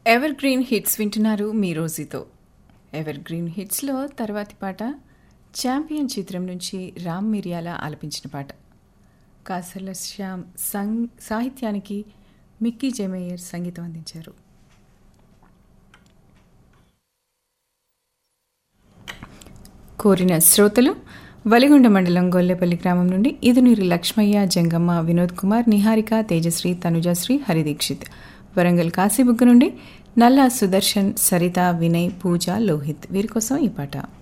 ever green hits వింటున్నారు మీ రోజుతో ever green హిట్స్లో తర్వాతి పాట ఛాంపియన్ చిత్రం నుంచి రామ్ మిరియాల ఆలపించిన పాట కాసర్ల శ్యామ్ సంగ్ సాహిత్యానికి మిక్కీ జమేయర్ సంగీతం అందించారు కోరిన శ్రోతలు వలిగొండ మండలం గొల్లెపల్లి గ్రామం నుండి ఇదునూరి లక్ష్మయ్య జంగమ్మ వినోద్ కుమార్ నిహారిక తేజశ్రీ తనుజశ్రీ హరిదీక్షిత్ వరంగల్ కాశీబుగ్గ నుండి నల్లా సుదర్శన్ సరిత వినయ్ పూజ లోహిత్ వీరి కోసం ఈ పాట